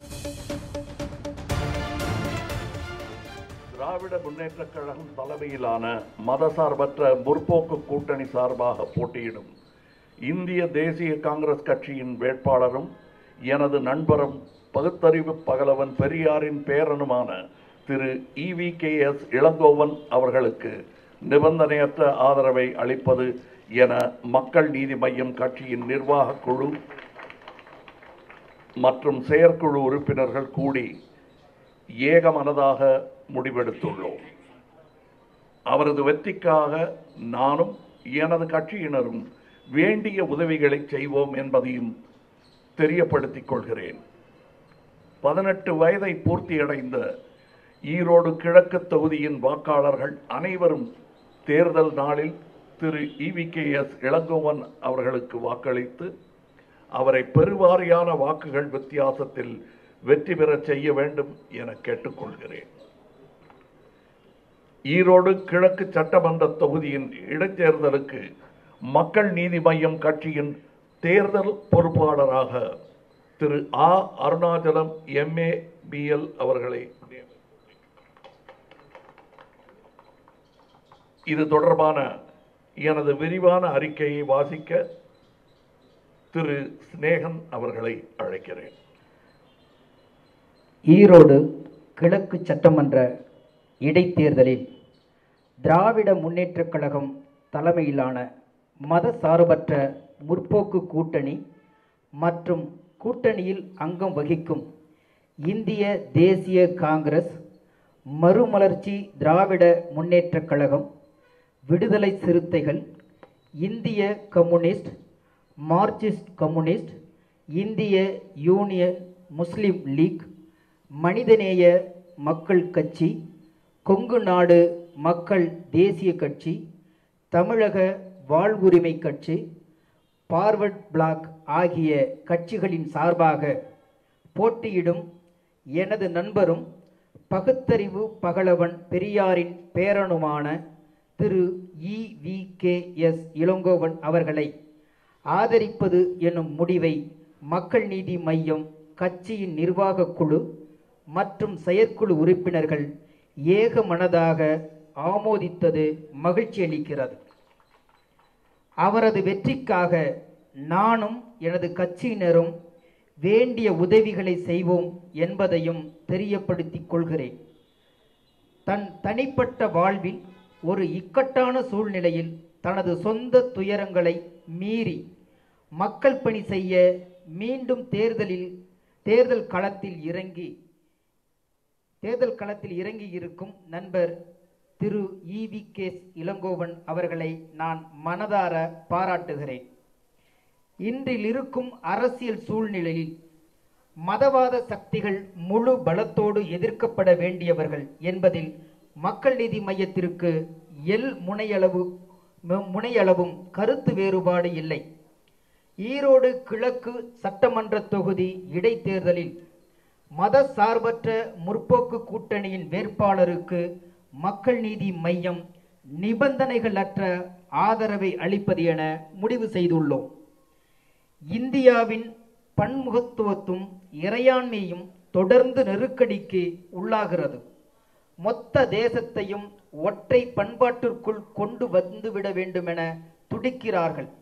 திராவிட முன்னேற்றக் கழகம் தலைமையிலான மதசார்பற்ற முற்போக்கு கூட்டணி சார்பாக போட்டியிடும் இந்திய தேசிய காங்கிரஸ் கட்சியின் வேட்பாளரும் எனது நண்பரும் பகுத்தறிவு பகலவன் பெரியாரின் பேரனுமான Thiru E V K S Elangovan அவர்களுக்கு நிபந்தனையற்ற ஆதரவை அளிப்பது என மக்கள் நீதி மய்யம் கட்சியின் நிர்வாகக் குழு மற்றும் செயற்குழு உறுப்பினர்கள் கூடி ஏகமனதாக முடிவெடுத்துள்ளோம் அவரது வெற்றிக்காக நானும் எனது கட்சியினரும் வேண்டிய உதவிகளை செய்வோம் என்பதையும் தெரியப்படுத்திக் கொள்கிறேன் பதினெட்டு வயதை பூர்த்தியடைந்த ஈரோடு கிழக்கு தொகுதியின் வாக்காளர்கள் அனைவரும் தேர்தல் நாளில் Thiru E V K S Elangovan அவர்களுக்கு வாக்களித்து அவரை பெருவாரியான வாக்குகள் வித்தியாசத்தில் வெற்றி பெறச் செய்ய வேண்டும் என கேட்டுக்கொள்கிறேன் ஈரோடு கிழக்கு சட்டமன்ற தொகுதியின் இடைத்தேர்தலுக்கு மக்கள் நீதி மய்யம் கட்சியின் தேர்தல் பொறுப்பாளராக திரு ஆ அருணாச்சலம் எம்ஏ பிஎல் அவர்களை நியமி- இது தொடர்பான எனது விரிவான அறிக்கையை வாசிக்க திரு சிநேகன் அவர்களை அழைக்கிறேன் ஈரோடு கிழக்கு சட்டமன்ற இடைத்தேர்தலில் திராவிட முன்னேற்றக் கழகம் தலைமையிலான மதசார்பற்ற முற்போக்கு கூட்டணி மற்றும் கூட்டணியில் அங்கம் வகிக்கும் இந்திய தேசிய காங்கிரஸ் மறுமலர்ச்சி திராவிட முன்னேற்றக் கழகம் விடுதலை சிறுத்தைகள் இந்திய கம்யூனிஸ்ட் மார்க்சிஸ்ட் கம்யூனிஸ்ட் இந்திய union Muslim league Manithaneya Makkal கட்சி கொங்கு நாடு மக்கள் தேசிய கட்சி தமிழக வாழ்வுரிமை கட்சி பார்வர்ட் பிளாக் ஆகிய கட்சிகளின் சார்பாக போட்டியிடும் எனது நண்பரும் பகுத்தறிவு பகலவன் பெரியாரின் பேரனுமான Thiru E V K S Elangovan அவர்களை ஆதரிப்பது எனும் முடிவை மக்கள் நீதி மையம் கட்சியின் நிர்வாகக் குழு மற்றும் செயற்குழு உறுப்பினர்கள் ஏகமனதாக ஆமோதித்தது மகிழ்ச்சி அளிக்கிறது அவரது வெற்றிக்காக நானும் எனது கட்சியினரும் வேண்டிய உதவிகளை செய்வோம் என்பதையும் தெரியப்படுத்திக் கொள்கிறேன் தன் தனிப்பட்ட வாழ்வில் ஒரு இக்கட்டான சூழ்நிலையில் தனது சொந்த துயரங்களை மீறி மக்கள் பணி செய்ய மீண்டும் தேர்தலில் தேர்தல் களத்தில் இறங்கி தேர்தல் களத்தில் இறங்கி இருக்கும் நண்பர் திரு இவி கேஸ் இளங்கோவன் அவர்களை நான் மனதார பாராட்டுகிறேன் இன்றில் இருக்கும் அரசியல் சூழ்நிலையில் மதவாத சக்திகள் முழு பலத்தோடு எதிர்க்கப்பட வேண்டியவர்கள் என்பதில் மக்கள் நீதி மையத்திற்கு எல் முனையளவு மு- முனையளவும் கருத்து வேறுபாடு இல்லை ஈரோடு கிழக்கு சட்டமன்ற தொகுதி இடைத்தேர்தலில் மத சார்பற்ற முற்போக்கு கூட்டணியின் வேட்பாளருக்கு மக்கள் நீதி மையம் நிபந்தனைகளற்ற ஆதரவை அளிப்பது என முடிவு செய்துள்ளோம் இந்தியாவின் பன்முகத்துவத்தும் இறையாண்மையும் தொடர்ந்து நெருக்கடிக்கு உள்ளாகிறது மொத்த தேசத்தையும் ஒற்றை பண்பாட்டிற்குள் கொண்டு வந்துவிட வேண்டுமென துடிக்கிறார்கள்